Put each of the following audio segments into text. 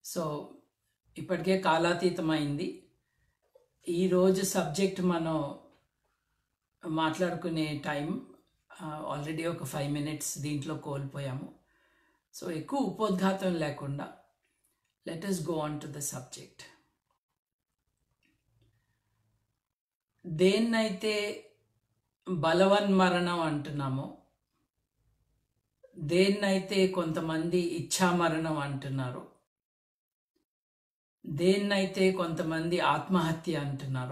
So ఇప్పటికే కాలాతీతమైంది ఈరోజు subject మనం మాట్లాడుకునే టైం ఆల్రెడీ ఒక ఫైవ్ మినిట్స్ దీంట్లో కోల్పోయాము సో ఎక్కువ ఉపోద్ఘాతం లేకుండా let us go on to the subject దేన్నైతే బలవన్మరణం అంటున్నామో దేన్నైతే కొంతమంది ఇచ్ఛామరణం అంటున్నారు దేన్నైతే కొంతమంది ఆత్మహత్య అంటున్నారు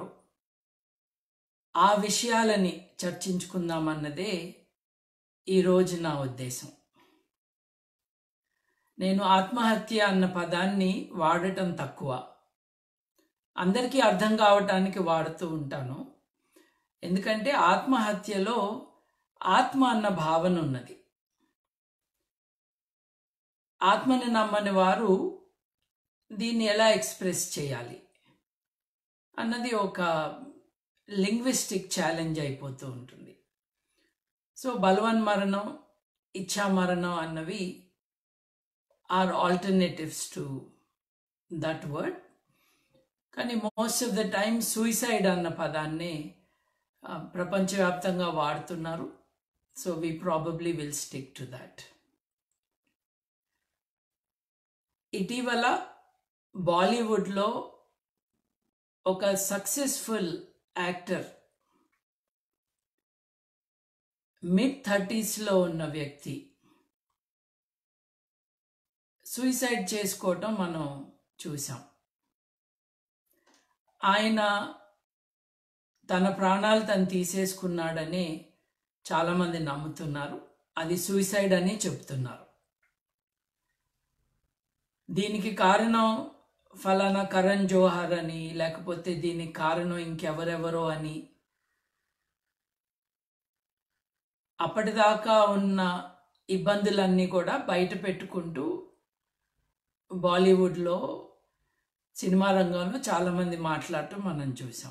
ఆ విషయాలని చర్చించుకుందామన్నదే ఈరోజు నా ఉద్దేశం నేను ఆత్మహత్య అన్న పదాన్ని వాడటం తక్కువ అందరికీ అర్థం కావటానికి వాడుతూ ఉంటాను ఎందుకంటే ఆత్మహత్యలో ఆత్మ అన్న భావన ఉన్నది ఆత్మని నమ్మని వారు దీన్ని ఎలా ఎక్స్ప్రెస్ చేయాలి అన్నది ఒక లింగ్విస్టిక్ ఛాలెంజ్ అయిపోతూ ఉంటుంది సో బలవన్మరణం ఇచ్ఛామరణం అన్నవి are alternatives to that word కానీ most of the time suicide అన్న పదాన్ని ఆ, ప్రపంచవ్యాప్తంగా వాడుతున్నారు so we probably will stick to that ఇటీవల బాలీవుడ్లో ఒక సక్సెస్ఫుల్ యాక్టర్ మిడ్ థర్టీస్లో ఉన్న వ్యక్తి సూసైడ్ చేసుకోవటం మనం చూసాం ఆయన తన ప్రాణాలు తను తీసేసుకున్నాడని చాలామంది నమ్ముతున్నారు అది సూసైడ్ అని చెప్తున్నారు దీనికి కారణం ఫలానా కరణ్ జోహర్ అని లేకపోతే దీనికి కారణం ఇంకెవరెవరో అని అప్పటిదాకా ఉన్న ఇబ్బందులన్నీ కూడా బయట పెట్టుకుంటూ బాలీవుడ్లో సినిమా రంగంలో చాలామంది మాట్లాడటం మనం చూసాం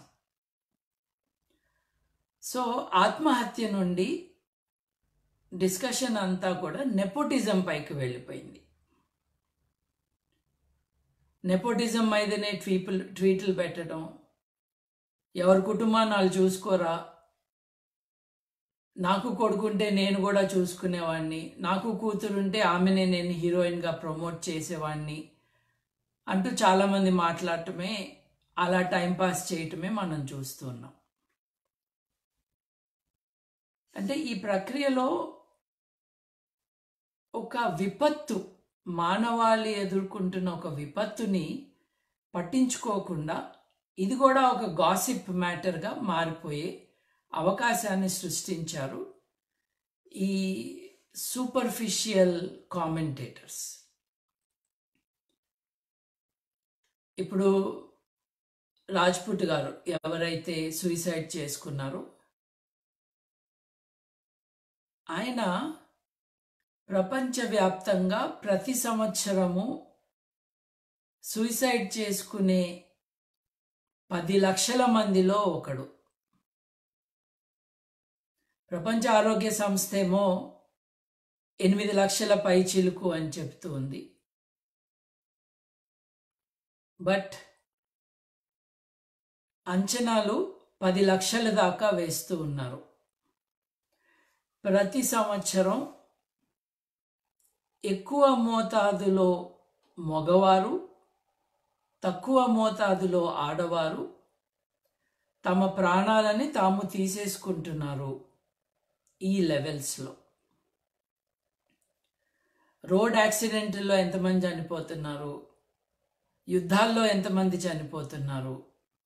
సో ఆత్మహత్య నుండి డిస్కషన్ అంతా కూడా నెపోటిజం పైకి వెళ్ళిపోయింది నెపోటిజం మీదనే ట్వీపుల్ ట్వీట్లు పెట్టడం ఎవరి కుటుంబాన్ని వాళ్ళు చూసుకోరా నాకు కొడుకుంటే నేను కూడా చూసుకునేవాడిని నాకు కూతురుంటే ఆమెనే నేను హీరోయిన్గా ప్రమోట్ చేసేవాడిని అంటూ చాలామంది మాట్లాడటమే అలా టైంపాస్ చేయటమే మనం చూస్తున్నాం అంటే ఈ ప్రక్రియలో ఒక విపత్తు మానవాళి ఎదుర్కొంటున్న ఒక విపత్తుని పట్టించుకోకుండా ఇది కూడా ఒక గాసిప్ మ్యాటర్గా మారిపోయే అవకాశాన్ని సృష్టించారు ఈ సూపర్ఫిషియల్ కామెంటేటర్స్ ఇప్పుడు రాజ్పుట్ గారు ఎవరైతే సూసైడ్ చేసుకున్నారో ఆయన ప్రపంచవ్యాప్తంగా ప్రతి సంవత్సరము సూసైడ్ చేసుకునే పది లక్షల మందిలో ఒకడు ప్రపంచ ఆరోగ్య సంస్థ ఏమో ఎనిమిది లక్షల పై చిలుకు అని చెప్తూ ఉంది బట్ అంచనాలు పది లక్షల దాకా వేస్తూ ఉన్నారు ప్రతి సంవత్సరం ఎక్కువ మోతాదులో మగవారు తక్కువ మోతాదులో ఆడవారు తమ ప్రాణాలని తాము తీసేసుకుంటున్నారు ఈ లెవెల్స్లో రోడ్ యాక్సిడెంట్లో ఎంతమంది చనిపోతున్నారు యుద్ధాల్లో ఎంతమంది చనిపోతున్నారు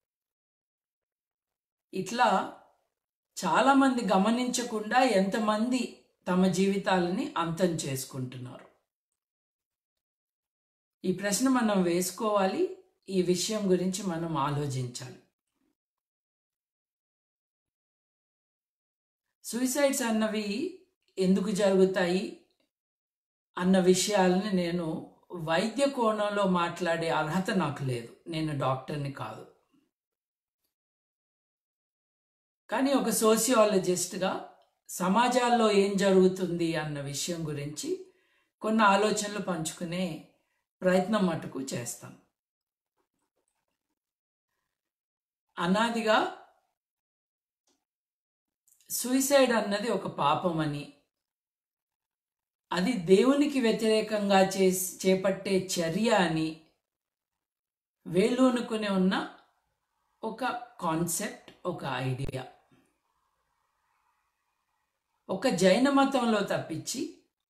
ఇట్లా చాలామంది గమనించకుండా ఎంతమంది తమ జీవితాలని అంతం చేసుకుంటున్నారు ఈ ప్రశ్న మనం వేసుకోవాలి ఈ విషయం గురించి మనం ఆలోచించాలి సూసైడ్స్ అన్నవి ఎందుకు జరుగుతాయి అన్న విషయాలని నేను వైద్య కోణంలో మాట్లాడే అర్హత నాకు లేదు నేను డాక్టర్ని కాదు కానీ ఒక సోషియాలజిస్ట్గా సమాజాల్లో ఏం జరుగుతుంది అన్న విషయం గురించి కొన్ని ఆలోచనలు పంచుకునే ప్రయత్నం మటుకు చేస్తాను అనాదిగా సూసైడ్ అన్నది ఒక పాపమని అది దేవునికి వ్యతిరేకంగా చేసి చేపట్టే చర్య అని వేళ్ళూనుకుని ఉన్న ఒక కాన్సెప్ట్ ఒక ఐడియా ఒక జైన మతంలో తప్పించి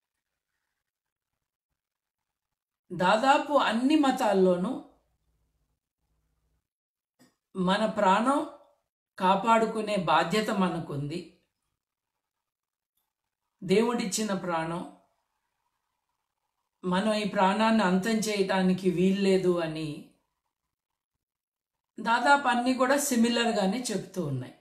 దాదాపు అన్ని మతాల్లోనూ మన ప్రాణం కాపాడుకునే బాధ్యత మనకుంది దేవుడిచ్చిన ప్రాణం మనం ఈ ప్రాణాన్ని అంతం చేయటానికి వీల్లేదు అని దాదాపు అన్నీ కూడా సిమిలర్గానే చెప్తూ ఉన్నాయి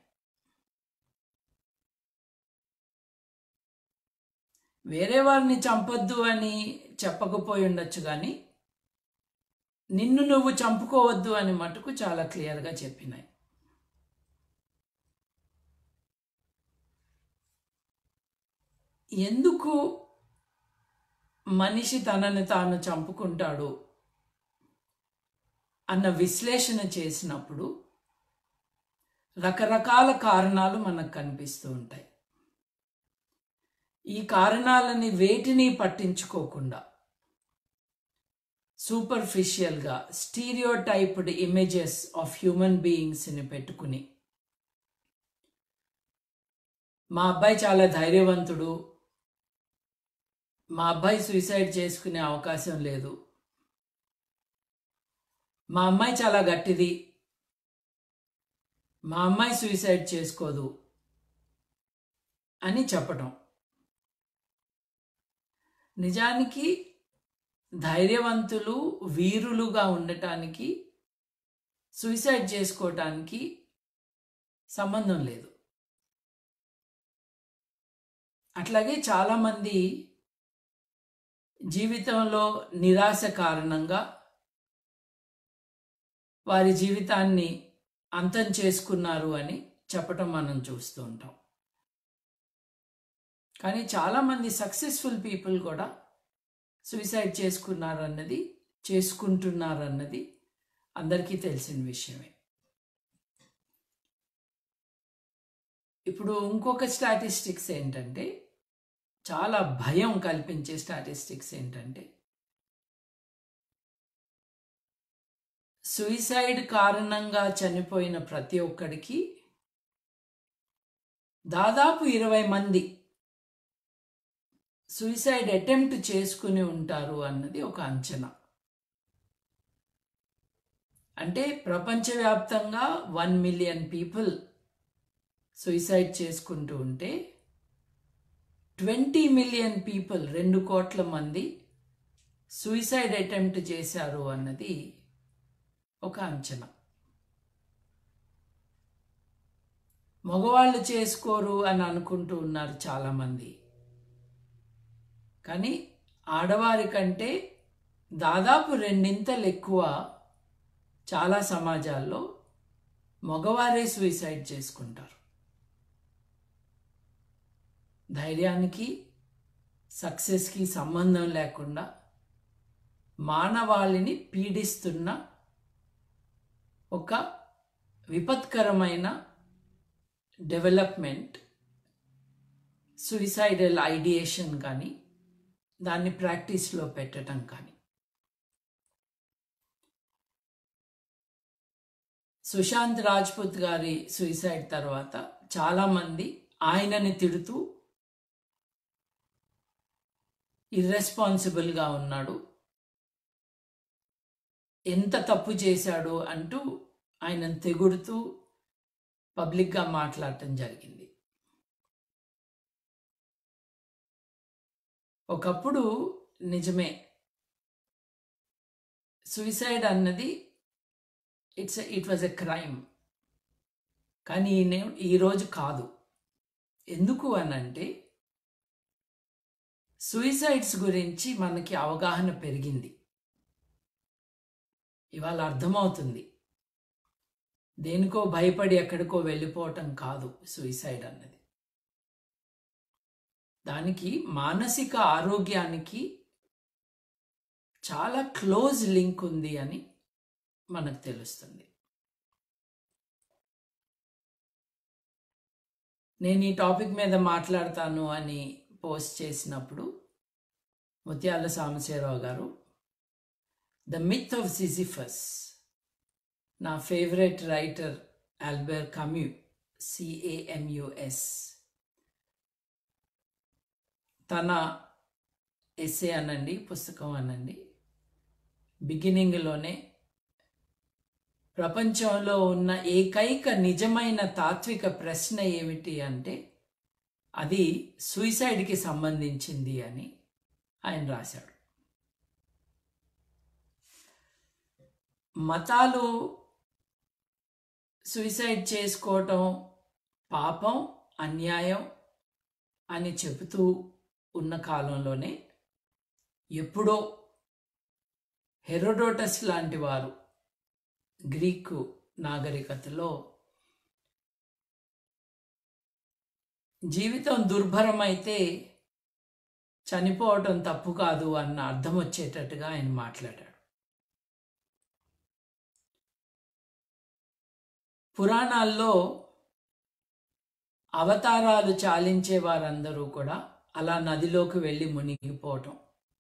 వేరే వారిని చంపొద్దు అని చెప్పకపోయి ఉండొచ్చు కానీ నిన్ను నువ్వు చంపుకోవద్దు అని మటుకు చాలా క్లియర్గా చెప్పినాయి ఎందుకు మనిషి తనని తాను చంపుకుంటాడు అన్న విశ్లేషణ చేసినప్పుడు రకరకాల కారణాలు మనకు కనిపిస్తూ ఉంటాయి ఈ కారణాలని వేటిని పట్టించుకోకుండా సూపర్ఫిషియల్గా stereotyped images of human బీయింగ్స్ని పెట్టుకుని మా అబ్బాయి చాలా ధైర్యవంతుడు మా అబ్బాయి సూసైడ్ చేసుకునే అవకాశం లేదు మా అమ్మాయి చాలా గట్టిది మా అమ్మాయి సూసైడ్ చేసుకోదు అని చెప్పటం నిజానికి ధైర్యవంతులు వీరులుగా ఉండటానికి సూసైడ్ చేసుకోవటానికి సంబంధం లేదు అట్లాగే చాలామంది జీవితంలో నిరాశ కారణంగా వారి జీవితాన్ని అంతం చేసుకున్నారు అని చెప్పటం మనం చూస్తూ ఉంటాం కానీ చాలామంది సక్సెస్ఫుల్ పీపుల్ కూడా సూసైడ్ చేసుకున్నారన్నది చేసుకుంటున్నారన్నది అందరికీ తెలిసిన విషయమే ఇప్పుడు ఇంకొక స్టాటిస్టిక్స్ ఏంటంటే చాలా భయం కల్పించే స్టాటిస్టిక్స్ ఏంటంటే సూసైడ్ కారణంగా చనిపోయిన ప్రతి ఒక్కడికి దాదాపు ఇరవై మంది సూసైడ్ అటెంప్ట్ చేసుకుని ఉంటారు అన్నది ఒక అంచనా అంటే ప్రపంచవ్యాప్తంగా వన్ మిలియన్ పీపుల్ సూసైడ్ చేసుకుంటూ ఉంటే ట్వంటీ మిలియన్ పీపుల్ రెండు కోట్ల మంది సూసైడ్ అటెంప్ట్ చేశారు అన్నది ఒక అంచనా మగవాళ్ళు చేసుకోరు అని అనుకుంటూ ఉన్నారు చాలామంది కానీ ఆడవారి కంటే దాదాపు రెండింతలు ఎక్కువ చాలా సమాజాల్లో మగవారే సూసైడ్ చేసుకుంటారు ధైర్యానికి సక్సెస్కి సంబంధం లేకుండా మానవాళిని పీడిస్తున్న ఒక విపత్కరమైన డెవలప్మెంట్ సూసైడల్ ఐడియేషన్ కానీ దాన్ని ప్రాక్టీస్లో పెట్టడం కానీ సుశాంత్ రాజ్పుత్ గారి సూసైడ్ తర్వాత చాలామంది ఆయనని తిడుతూ ఇర్రెస్పాన్సిబుల్గా ఉన్నాడు ఎంత తప్పు చేశాడు అంటూ ఆయనను తెగుడుతూ పబ్లిక్గా మాట్లాడటం జరిగింది ఒకప్పుడు నిజమే సూసైడ్ అన్నది it's it was a crime కానీ నే- ఈరోజు కాదు ఎందుకు అనంటే సూసైడ్స్ గురించి మనకి అవగాహన పెరిగింది ఇవాళ అర్థమవుతుంది దేనికో భయపడి ఎక్కడికో వెళ్ళిపోవటం కాదు సూసైడ్ అన్నది దానికి మానసిక ఆరోగ్యానికి చాలా క్లోజ్ లింక్ ఉంది అని మనకు తెలుస్తుంది నేను ఈ టాపిక్ మీద మాట్లాడతాను అని పోస్ట్ చేసినప్పుడు ముత్యాల సాంబశివరావు గారు ద మిత్ ఆఫ్ సిజిఫస్ నా ఫేవరెట్ రైటర్ ఆల్బర్ కమ్యూ సిఏఎంయుఎస్ తన ఎస్ఏ అనండి పుస్తకం అనండి బిగినింగ్లోనే ప్రపంచంలో ఉన్న ఏకైక నిజమైన తాత్విక ప్రశ్న ఏమిటి అంటే అది సూసైడ్కి సంబంధించింది అని ఆయన రాశాడు మతాలు సూసైడ్ చేసుకోవటం పాపం అన్యాయం అని చెబుతూ ఉన్న కాలంలోనే ఎప్పుడో హెరోడోటస్ లాంటి వారు గ్రీకు నాగరికతలో జీవితం దుర్భరమైతే చనిపోవటం తప్పు కాదు అన్న అర్థం వచ్చేటట్టుగా ఆయన మాట్లాడాడు పురాణాల్లో అవతారాలు చాలించే వారందరూ కూడా అలా నదిలోకి వెళ్ళి మునిగిపోవటం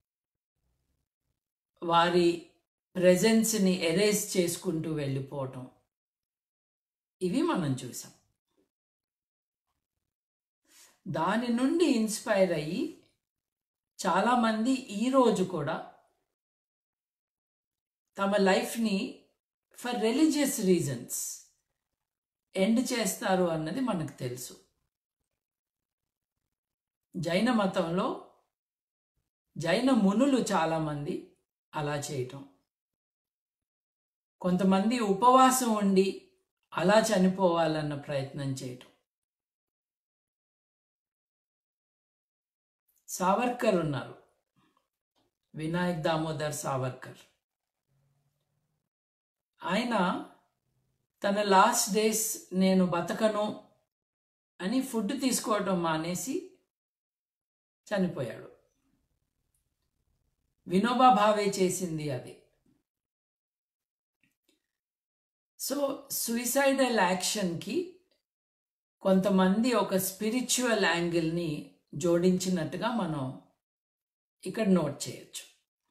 వారి ప్రెజెన్స్ని ఎరేజ్ చేసుకుంటూ వెళ్ళిపోవటం ఇవి మనం చూసాం దాని నుండి ఇన్స్పైర్ అయ్యి చాలామంది ఈరోజు కూడా తమ లైఫ్ని ఫర్ రిలీజియస్ రీజన్స్ ఎండ్ చేస్తారు అన్నది మనకు తెలుసు జైన మతంలో జైన మునులు చాలామంది అలా చేయటం కొంతమంది ఉపవాసం ఉండి అలా చనిపోవాలన్న ప్రయత్నం చేయటం సావర్కర్ ఉన్నారు వినాయక్ దామోదర్ సావర్కర్ ఆయన తన లాస్ట్ డేస్ నేను బతకను అని ఫుడ్ తీసుకోవటం మానేసి చనిపోయాడు వినోబా భావే చేసింది అది సో సూసైడల్ యాక్షన్కి కొంతమంది ఒక స్పిరిచువల్ యాంగిల్ని జోడించినట్టుగా మనం ఇక్కడ నోట్ చేయొచ్చు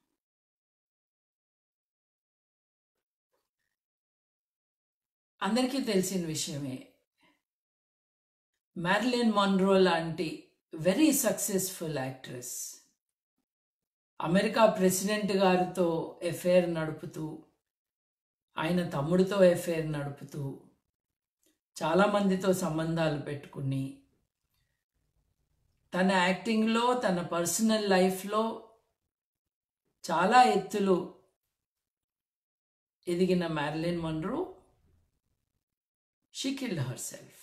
అందరికీ తెలిసిన విషయమే మ్యారిలిన్ మన్రో లాంటి very successful actress America president గారితో ఎఫైర్ నడుపుతూ ఆయన తమ్ముడితో ఎఫైర్ నడుపుతూ చాలామందితో సంబంధాలు పెట్టుకుని తన యాక్టింగ్లో తన పర్సనల్ లైఫ్లో చాలా ఎత్తులు ఎదిగిన Marilyn Monroe she killed herself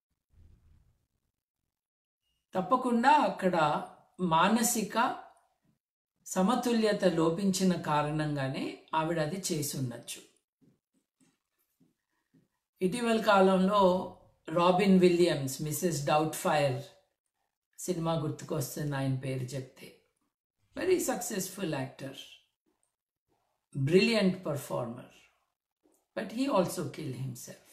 తప్పకుండా అక్కడ మానసిక సమతుల్యత లోపించిన కారణంగానే ఆవిడ అది చేసి ఉండొచ్చు ఇటీవల కాలంలో Robin Williams Mrs Doubtfire cinema గుర్తుకొస్తుంది ఆయన పేరు చెప్తే very successful actor brilliant performer but he also kill himself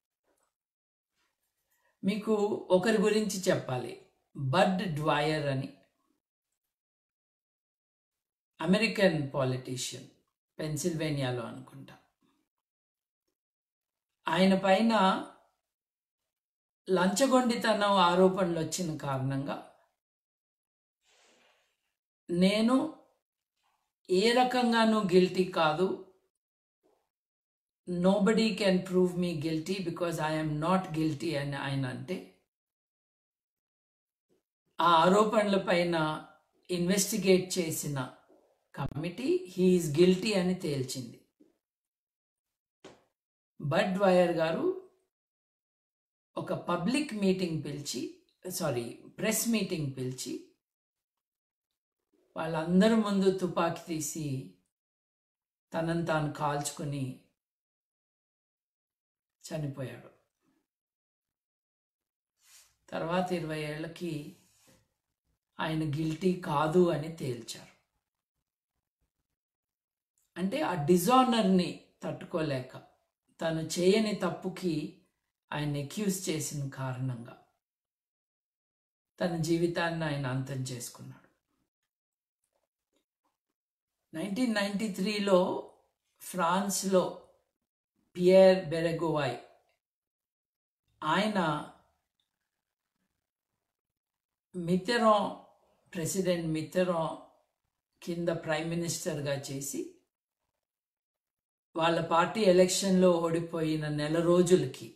మీకు ఒకరి గురించి చెప్పాలి బడ్ డ్వాయర్ అని అమెరికన్ పాలిటీషియన్ పెన్సిల్వేనియాలో అనుకుంటా ఆయన పైన లంచగొండితనం ఆరోపణలు వచ్చిన కారణంగా నేను ఏ రకంగానూ గిల్టీ కాదు nobody can prove me guilty because I'm not guilty అని ఆయన అంటే ఆ ఆరోపణల పైన ఇన్వెస్టిగేట్ చేసిన కమిటీ హీఈస్ గిల్టీ అని తేల్చింది బడ్ వైర్ గారు ఒక పబ్లిక్ మీటింగ్ పిలిచి సారీ ప్రెస్ మీటింగ్ పిలిచి వాళ్ళందరి ముందు తుపాకీ తీసి తనను తాను కాల్చుకొని చనిపోయాడు తర్వాత ఇరవై ఏళ్ళకి ఆయన గిల్టీ కాదు అని తేల్చారు అంటే ఆ డిజానర్ని తట్టుకోలేక తను చేయని తప్పుకి ఆయన ఎక్యూజ్ చేసిన కారణంగా తన జీవితాన్ని ఆయన అంతం చేసుకున్నాడు నైన్టీన్ నైంటీ త్రీలో ఫ్రాన్స్లో పియర్ బెరెగోవాయ్ ఆయన మితెరాన్ ప్రెసిడెంట్ మితెరాన్ కింద ప్రైమ్ మినిస్టర్గా చేసి వాళ్ళ పార్టీ ఎలక్షన్లో ఓడిపోయిన నెల రోజులకి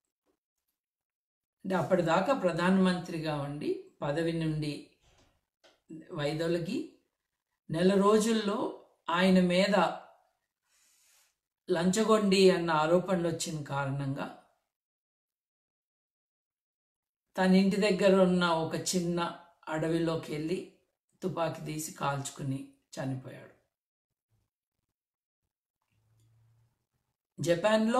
అంటే అప్పటిదాకా ప్రధానమంత్రిగా ఉండి పదవి నుండి వైదొలగి నెల రోజుల్లో ఆయన మీద లంచగొండి అన్న ఆరోపణలు వచ్చిన కారణంగా తన ఇంటి దగ్గర ఉన్న ఒక చిన్న అడవిలోకి వెళ్ళి తుపాకీ తీసి కాల్చుకుని చనిపోయాడు జపాన్లో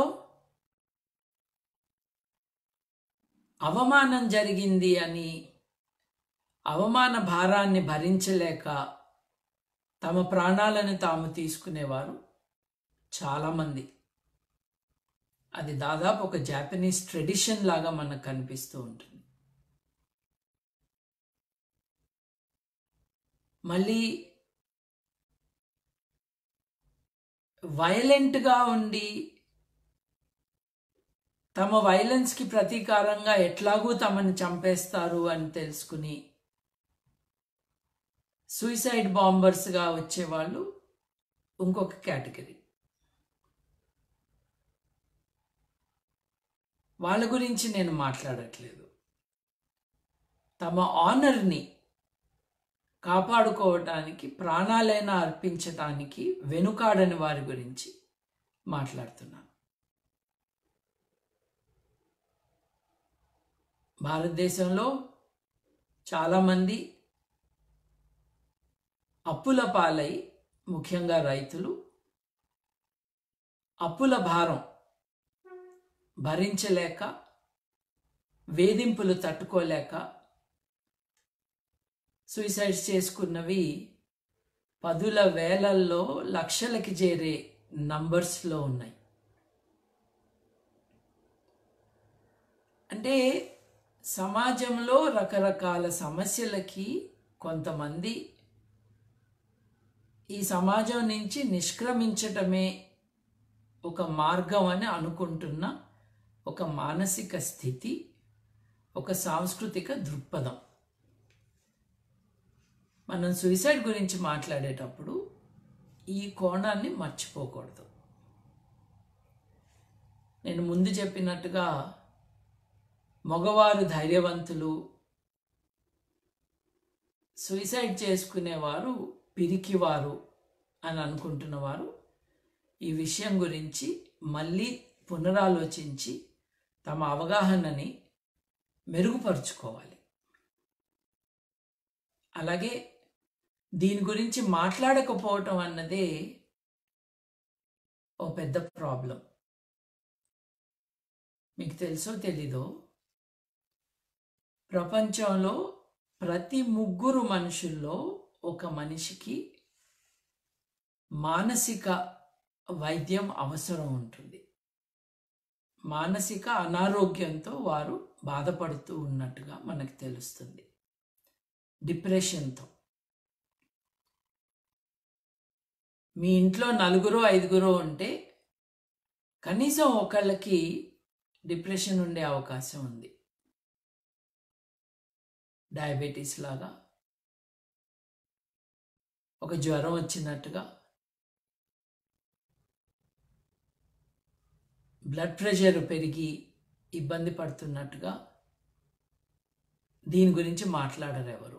అవమానం జరిగింది అని అవమాన భారాన్ని భరించలేక తమ ప్రాణాలను తాము తీసుకునేవారు చాలామంది అది దాదాపు ఒక జాపనీస్ ట్రెడిషన్ లాగా మనకు కనిపిస్తూ ఉంటుంది మళ్ళీ వైలెంట్గా ఉండి తమ వైలెన్స్కి ప్రతీకారంగా ఎట్లాగూ తమని చంపేస్తారు అని తెలుసుకుని సూసైడ్ బాంబర్స్గా వచ్చేవాళ్ళు ఇంకొక కేటగిరీ వాళ్ళ గురించి నేను మాట్లాడట్లేదు తమ ఆనర్ని కాపాడుకోవటానికి ప్రాణాలైనా అర్పించటానికి వెనుకాడని వారి గురించి మాట్లాడుతున్నాను భారతదేశంలో చాలామంది అప్పుల పాలై ముఖ్యంగా రైతులు అప్పుల భారం భరించలేక వేధింపులు తట్టుకోలేక సూసైడ్స్ చేసుకున్నవి పదుల వేలల్లో లక్షలకి చేరే నంబర్స్లో ఉన్నాయి అంటే సమాజంలో రకరకాల సమస్యలకి కొంతమంది ఈ సమాజం నుంచి నిష్క్రమించటమే ఒక మార్గం అని అనుకుంటున్న ఒక మానసిక స్థితి ఒక సాంస్కృతిక దృక్పథం మనం సూసైడ్ గురించి మాట్లాడేటప్పుడు ఈ కోణాన్ని మర్చిపోకూడదు నేను ముందు చెప్పినట్టుగా మగవారు ధైర్యవంతులు సూసైడ్ చేసుకునేవారు పిరికివారు అని అనుకుంటున్నవారు ఈ విషయం గురించి మళ్ళీ పునరాలోచించి తమ అవగాహనని మెరుగుపరుచుకోవాలి అలాగే దీని గురించి మాట్లాడకపోవటం అన్నదే ఓ పెద్ద ప్రాబ్లం మీకు తెలుసో తెలీదో ప్రపంచంలో ప్రతి ముగ్గురు మనుషుల్లో ఒక మనిషికి మానసిక వైద్యం అవసరం ఉంటుంది మానసిక అనారోగ్యంతో వారు బాధపడుతూ ఉన్నట్టుగా మనకు తెలుస్తుంది డిప్రెషన్తో మీ ఇంట్లో నలుగురు ఐదుగురు ఉంటే కనీసం ఒకళ్ళకి డిప్రెషన్ ఉండే అవకాశం ఉంది డయాబెటీస్ లాగా ఒక జ్వరం వచ్చినట్టుగా బ్లడ్ ప్రెషర్ పెరిగి ఇబ్బంది పడుతున్నట్టుగా దీని గురించి మాట్లాడరు ఎవరు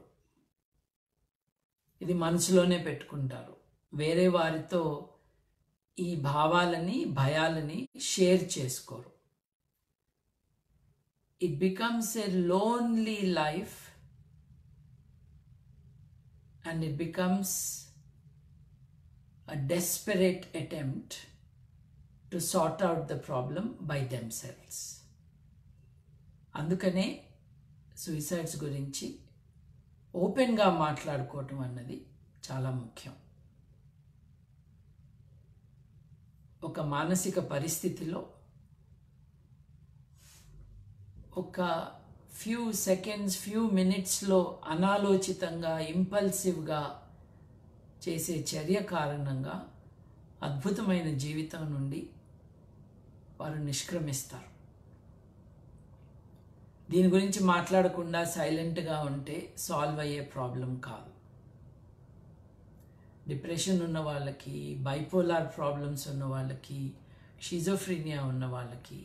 ఇది మనసులోనే పెట్టుకుంటారు వేరే వారితో ఈ భావాలని భయాలని షేర్ చేసుకోరు it becomes a lonely life and it becomes a desperate attempt to sort out the problem by themselves. అందుకనే సూసైడ్స్ గురించి ఓపెన్గా మాట్లాడుకోవటం అన్నది చాలా ముఖ్యం ఒక మానసిక పరిస్థితిలో ఒక ఫ్యూ సెకండ్స్ ఫ్యూ మినిట్స్లో అనాలోచితంగా ఇంపల్సివ్గా చేసే చర్య కారణంగా అద్భుతమైన జీవితం నుండి వారు నిష్క్రమిస్తారు దీని గురించి మాట్లాడకుండా సైలెంట్గా ఉంటే సాల్వ్ అయ్యే ప్రాబ్లం కాదు డిప్రెషన్ ఉన్న వాళ్ళకి బైపోలార్ ప్రాబ్లమ్స్ ఉన్న వాళ్ళకి షిజోఫ్రీనియా ఉన్న వాళ్ళకి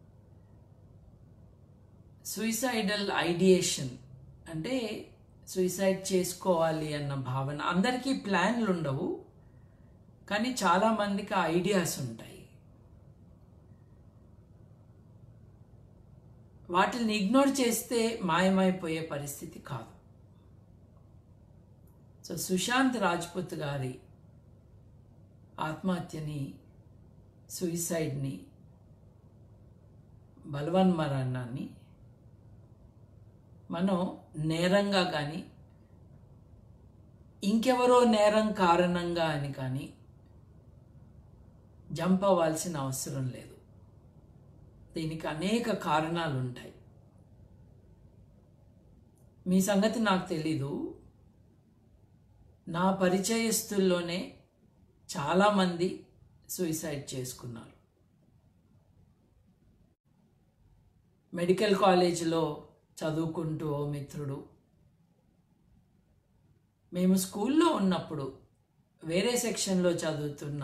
సూయిసైడల్ ఐడియేషన్ అంటే సూయిసైడ్ చేసుకోవాలి అన్న భావన అందరికీ ప్లాన్లు ఉండవు కానీ చాలామందికి ఆ ఐడియాస్ ఉంటాయి వాటిని ఇగ్నోర్ చేస్తే మాయమైపోయే పరిస్థితి కాదు సో సుశాంత్ రాజ్పుత్ గారి ఆత్మహత్యని సూయిసైడ్ని బలవన్మరణాన్ని మనం నేరంగా కానీ ఇంకెవరో నేరం కారణంగా అని కానీ జంప్ అవ్వాల్సిన అవసరం లేదు దీనికి అనేక కారణాలు ఉంటాయి మీ సంగతి నాకు తెలీదు నా పరిచయస్తుల్లోనే చాలామంది సూయిసైడ్ చేసుకున్నారు మెడికల్ కాలేజీలో చదువుకుంటూ ఓ మిత్రుడు మేము స్కూల్లో ఉన్నప్పుడు వేరే సెక్షన్లో చదువుతున్న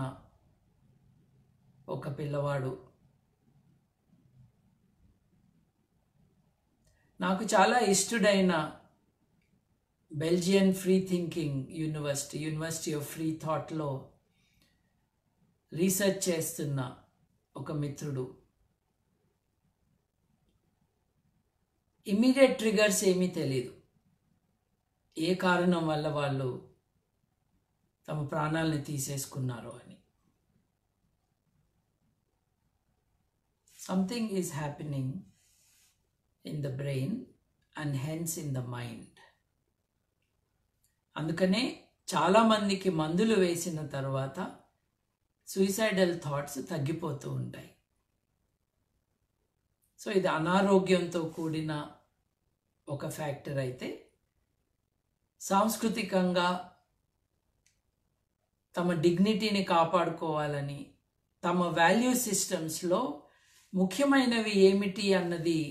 ఒక పిల్లవాడు నాకు చాలా ఇష్టడైన Belgian free thinking university university of free థాట్లో రీసెర్చ్ చేస్తున్న ఒక మిత్రుడు ఇమ్మీడియట్ ట్రిగర్స్ ఏమీ తెలీదు ఏ కారణం వల్ల వాళ్ళు తమ ప్రాణాలని తీసేసుకున్నారో అని something is happening in the brain and hence in the mind అందుకనే చాలామందికి మందులు వేసిన తర్వాత సూయిసైడల్ థాట్స్ తగ్గిపోతూ ఉంటాయి సో ఇది అనారోగ్యంతో కూడిన ఒక ఫ్యాక్టర్ అయితే సాంస్కృతికంగా తమ డిగ్నిటీని కాపాడుకోవాలని తమ వాల్యూ సిస్టమ్స్లో ముఖ్యమైనవి ఏమిటి అన్నది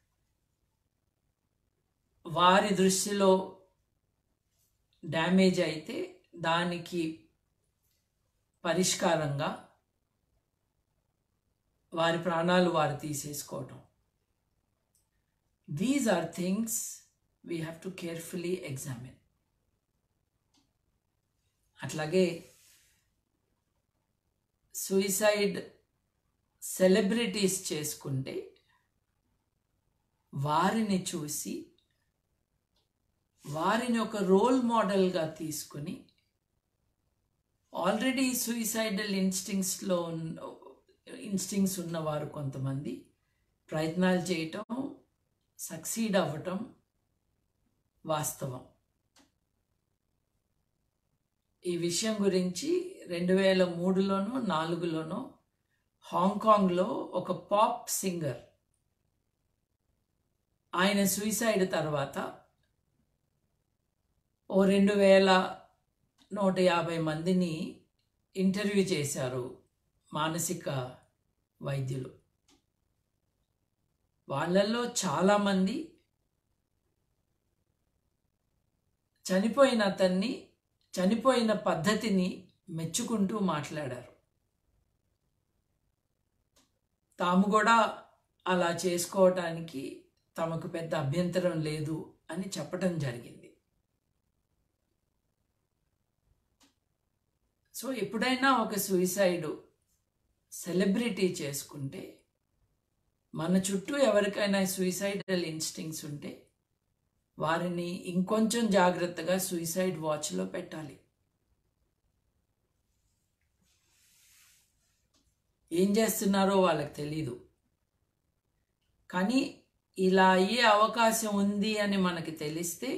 వారి దృష్టిలో డ్యామేజ్ అయితే దానికి పరిష్కారంగా వారి ప్రాణాలు వారు తీసేసుకోవటం these are things we have to carefully examine అట్లాగే సూయిసైడ్ సెలబ్రిటీస్ చేసుకుంటే వారిని చూసి వారిని ఒక రోల్ మోడల్గా తీసుకుని ఆల్రెడీ సూయిసైడల్ ఇన్స్టింగ్స్లో ఇన్స్టింగ్స్ ఉన్నవారు కొంతమంది ప్రయత్నాలు చేయటం సక్సీడ్ అవ్వటం వాస్తవం ఈ విషయం గురించి రెండు వేల మూడులోనో నాలుగులోనో హాంకాంగ్లో ఒక పాప్ సింగర్ ఆయన సూయిసైడ్ తర్వాత ఓ రెండు వేల నూట యాభై మందిని ఇంటర్వ్యూ చేశారు మానసిక వైద్యులు వాళ్ళల్లో చాలామంది చనిపోయిన అతన్ని చనిపోయిన పద్ధతిని మెచ్చుకుంటూ మాట్లాడారు తాము కూడా అలా చేసుకోవటానికి తమకు పెద్ద అభ్యంతరం లేదు అని చెప్పటం జరిగింది సో ఎప్పుడైనా ఒక సూయిసైడ్ సెలబ్రిటీ చేసుకుంటే మన చుట్టూ ఎవరికైనా సూయిసైడల్ ఇన్స్టింగ్స్ ఉంటే వారిని ఇంకొంచెం జాగ్రత్తగా సూయిసైడ్ వాచ్లో పెట్టాలి ఏం చేస్తున్నారో వాళ్ళకి తెలీదు కానీ ఇలా అయ్యే అవకాశం ఉంది అని మనకి తెలిస్తే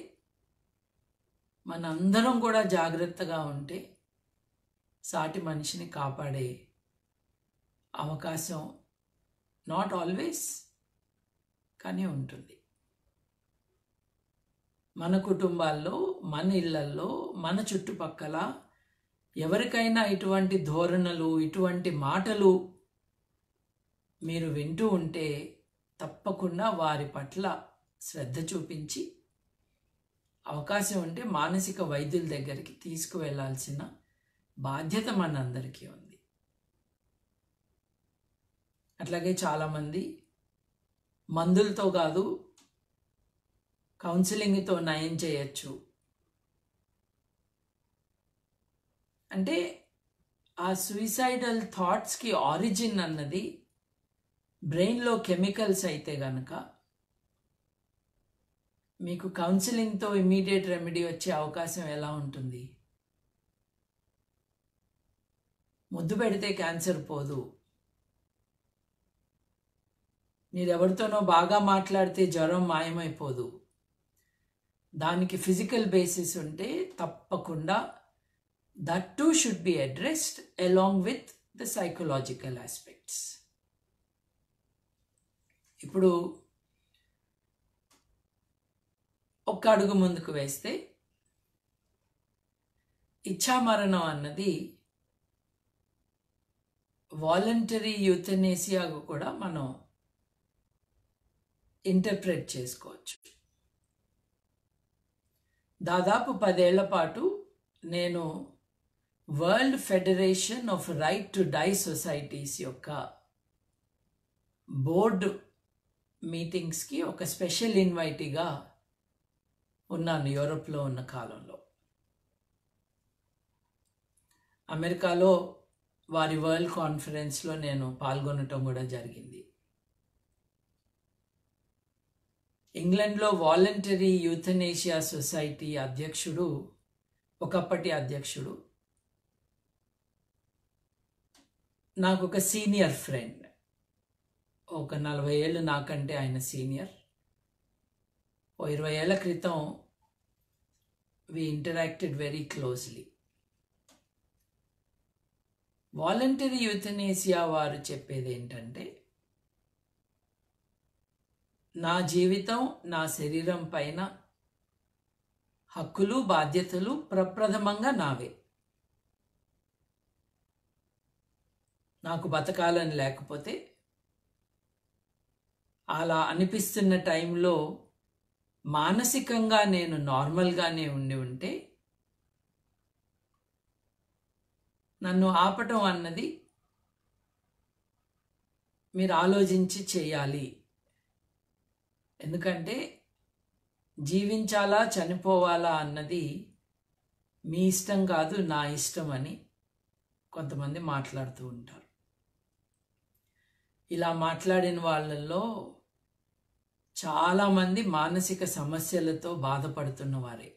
మనందరం కూడా జాగ్రత్తగా ఉంటే సాటి మనిషిని కాపాడే అవకాశం నాట్ ఆల్వేస్ కానీ ఉంటుంది మన కుటుంబాల్లో మన ఇళ్లల్లో మన చుట్టుపక్కల ఎవరికైనా ఇటువంటి ధోరణులు ఇటువంటి మాటలు మీరు వింటూ ఉంటే తప్పకుండా వారి పట్ల శ్రద్ధ చూపించి అవకాశం ఉంటే మానసిక వైద్యుల దగ్గరికి తీసుకువెళ్లాల్సిన బాధ్యత మనందరికీ ఉంది అట్లాగే చాలామంది మందులతో కాదు కౌన్సిలింగ్తో నయం చేయొచ్చు అంటే ఆ సూసైడల్ థాట్స్కి ఆరిజిన్ అన్నది బ్రెయిన్లో కెమికల్స్ అయితే గనక మీకు కౌన్సిలింగ్తో ఇమీడియట్ రెమెడీ వచ్చే అవకాశం ఎలా ఉంటుంది ముద్దు పెడితే క్యాన్సర్ పోదు మీరెవరితోనో బాగా మాట్లాడితే జ్వరం మాయమైపోదు దానికి ఫిజికల్ బేసిస్ ఉంటే తప్పకుండా that too should be addressed along with the psychological aspects ఇప్పుడు ఒక్క అడుగు ముందుకు వేస్తే ఇచ్ఛామరణం అన్నది వాలంటరీ యూథనేసియాగా కూడా మనం ఇంటర్ప్రెట్ చేసుకోవచ్చు దాదాపు పదేళ్ల పాటు నేను World Federation of Right to Die Societies యొక్క బోర్డు మీటింగ్స్కి ఒక స్పెషల్ ఇన్వైటీగా ఉన్నాను యూరోప్లో ఉన్న కాలంలో అమెరికాలో వారి వరల్డ్ కాన్ఫరెన్స్లో నేను పాల్గొనటం కూడా జరిగింది ఇంగ్లండ్లో వాలంటరీ యూథనేషియా సొసైటీ అధ్యక్షుడు ఒకప్పటి అధ్యక్షుడు నాకు ఒక సీనియర్ ఫ్రెండ్ ఒక నలభై ఏళ్ళు నాకంటే ఆయన సీనియర్ ఓ ఇరవై ఏళ్ల క్రితం we interacted very closely voluntary euthanasia వారు చెప్పేది ఏంటంటే నా జీవితం నా శరీరం పైన హక్కులు బాధ్యతలు ప్రప్రథమంగా నావే నాకు బతకాలని లేకపోతే అలా అనిపిస్తున్న టైంలో మానసికంగా నేను నార్మల్గానే ఉండి ఉంటే నన్ను ఆపటం అన్నది మీరు ఆలోచించి చేయాలి ఎందుకంటే జీవించాలా చనిపోవాలా అన్నది మీ ఇష్టం కాదు నా ఇష్టం అని కొంతమంది మాట్లాడుతూ ఉంటారు ఇలా మాట్లాడిన వాళ్ళల్లో చాలామంది మానసిక సమస్యలతో బాధపడుతున్న వారే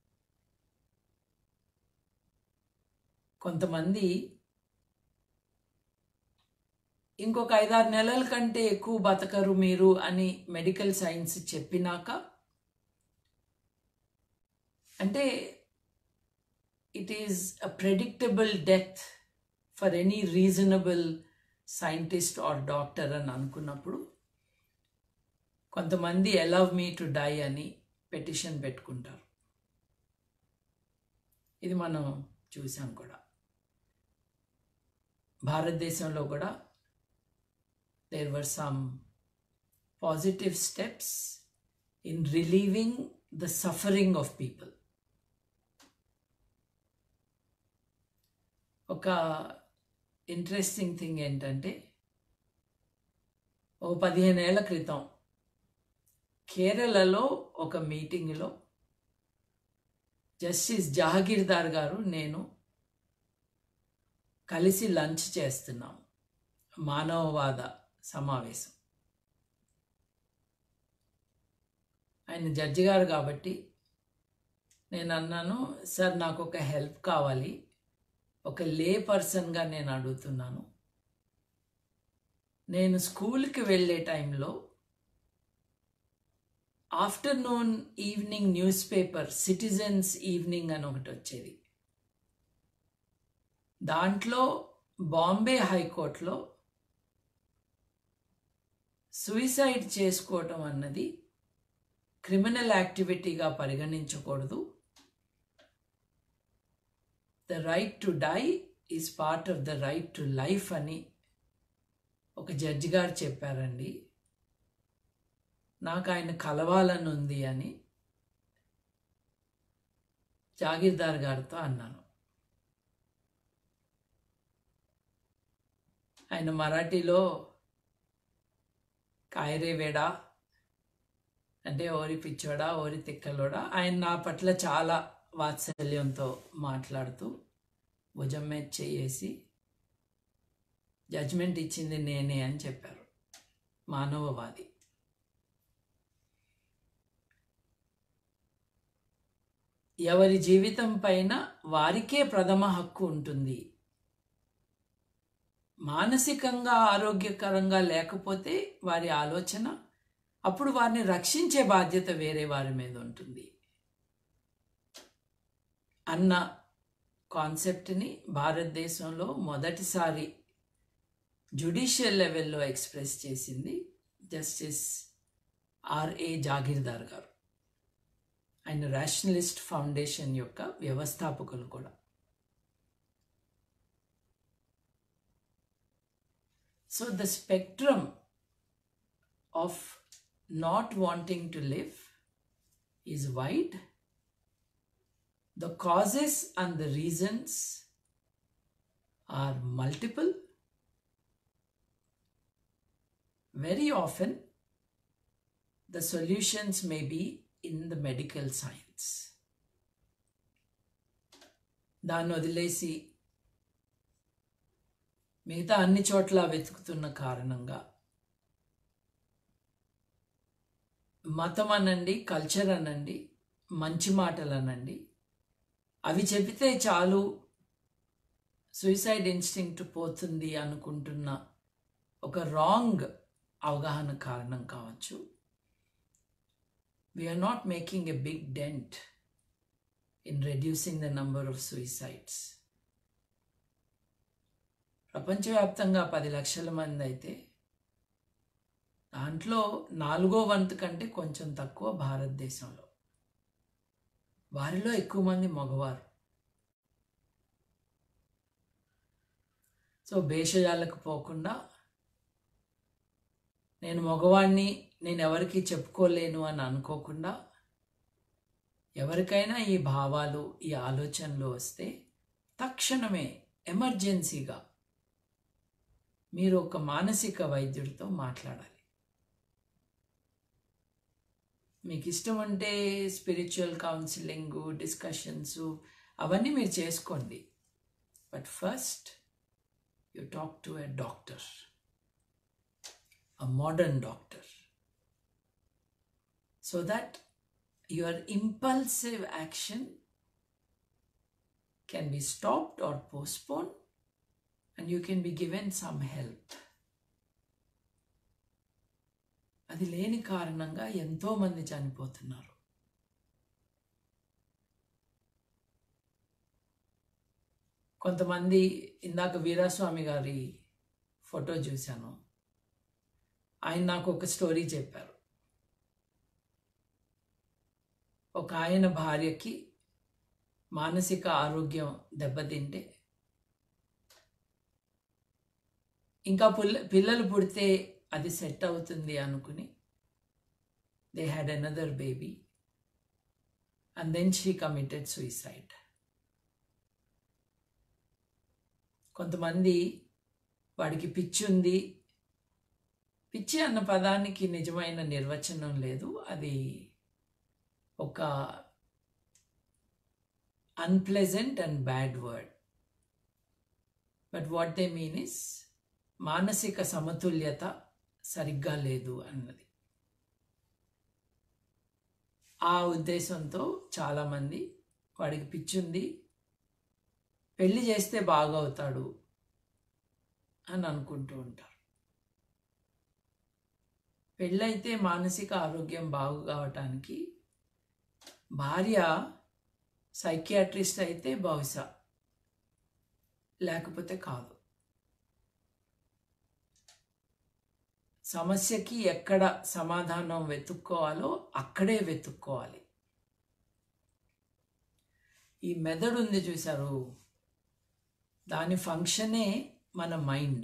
కొంతమంది ఇంకొక ఐదారు నెలల కంటే ఎక్కువ బతకరు మీరు అని మెడికల్ సైన్స్ చెప్పినాక అంటే it is a predictable death for any reasonable scientist or doctor అని అనుకున్నప్పుడు కొంతమంది అలవ్ మీ టు డై అని పెటిషన్ పెట్టుకుంటారు ఇది మనం చూసాం కూడా భారతదేశంలో కూడా there were some positive steps in relieving the suffering of people. ఒక ఇంట్రెస్టింగ్ థింగ్ ఏంటంటే ఓ పదిహేను ఏళ్ల క్రితం కేరళలో ఒక మీటింగ్లో జస్టిస్ జహగీర్దార్ గారు నేను కలిసి లంచ్ చేస్తున్నాం మానవవాద సమావేశం ఆయన జడ్జి గారు కాబట్టి నేను అన్నాను సార్ నాకు ఒక హెల్ప్ కావాలి ఒక లే పర్సన్గా నేను అడుగుతున్నాను నేను స్కూల్కి వెళ్ళే టైంలో afternoon evening newspaper citizens evening అని ఒకటి వచ్చేది దాంట్లో బాంబే హైకోర్టులో సూయిసైడ్ చేసుకోవటం అన్నది క్రిమినల్ యాక్టివిటీగా పరిగణించకూడదు the right to die is part of the right to life అని ఒక జడ్జి గారు చెప్పారండి నాకు ఆయన కలవాలని ఉంది అని జాగీర్దార్ గారితో అన్నాను ఆయన మరాఠీలో కాయరే వేడా అంటే ఓరి పిచ్చోడా ఓరి తిక్కలోడా ఆయన నా పట్ల చాలా వాత్సల్యంతో మాట్లాడుతూ భుజం మీద చేసి జడ్జ్మెంట్ ఇచ్చింది నేనే అని చెప్పారు మానవవాది ఎవరి జీవితం పైన వారికే ప్రథమ హక్కు ఉంటుంది మానసికంగా ఆరోగ్యకరంగా లేకపోతే వారి ఆలోచన అప్పుడు వారిని రక్షించే బాధ్యత వేరే వారి మీద ఉంటుంది అన్న కాన్సెప్ట్ని భారతదేశంలో మొదటిసారి జుడిషియల్ లెవెల్లో ఎక్స్ప్రెస్ చేసింది జస్టిస్ ఆర్ఏ జాగీర్దార్ గారు ఆయన రేషనలిస్ట్ ఫౌండేషన్ యొక్క వ్యవస్థాపకులు కూడా so the spectrum of not wanting to live is wide the causes and the reasons are multiple very often the solutions may be in the medical science దాన్ని వదిలేసి మిగతా అన్ని చోట్ల వెతుకుతున్న కారణంగా మతం అనండి కల్చర్ అనండి మంచి మాటలు అనండి అవి చెబితే చాలు సూసైడ్ ఇన్స్టింక్ట్ పోతుంది అనుకుంటున్న ఒక రాంగ్ అవగాహన కారణం కావచ్చు we are not making a big dent in reducing the number of suicides ప్రపంచవ్యాప్తంగా పది లక్షల మంది అయితే దాంట్లో నాలుగో వంతు కంటే కొంచెం తక్కువ భారతదేశంలో వారిలో ఎక్కువ మంది మగవారు సో భేషజాలకు పోకుండా నేను మగవాణ్ణి నేను ఎవరికి చెప్పుకోలేను అని అనుకోకుండా ఎవరికైనా ఈ భావాలు ఈ ఆలోచనలు వస్తే తక్షణమే ఎమర్జెన్సీగా మీరు ఒక మానసిక వైద్యుడితో మాట్లాడాలి మీకు ఇష్టం అంటే స్పిరిచువల్ కౌన్సిలింగ్ డిస్కషన్స్ అవన్నీ మీరు చేసుకోండి but first you talk to a doctor a modern doctor so that your impulsive action can be stopped or postponed and you can be given some help అది లేని కారణంగా ఎంతో మంది చనిపోతున్నారు కొంతమంది ఇందాక వీరాస్వామి గారి ఫోటో చూశాను ఆయన నాకు ఒక స్టోరీ చెప్పారు ఒక ఆయన భార్యకి మానసిక ఆరోగ్యం దెబ్బతింటే ఇంకా పుల్ల పిల్లలు పుడితే అది సెట్ అవుతుంది అనుకుని they had another baby and then she committed suicide కొంతమంది వాడికి పిచ్చి ఉంది పిచ్చి అన్న పదానికి నిజమైన నిర్వచనం లేదు అది ఒక unpleasant and bad word but what they mean is మానసిక సమతుల్యత సరిగ్గా లేదు అన్నది ఆ ఉద్దేశంతో చాలామంది వాడికి పిచ్చుంది పెళ్లి చేస్తే బాగవుతాడు అని అనుకుంటూ ఉంటారు పెళ్ళైతే మానసిక ఆరోగ్యం బాగు కావటానికి భార్య సైకియాట్రిస్ట్ అయితే బహుశా లేకపోతే కాదు సమస్యకి ఎక్కడ సమాధానం వెతుక్కోవాలో అక్కడే వెతుక్కోవాలి ఈ మెదడు ఉంది చూసారు దాని ఫంక్షనే మన మైండ్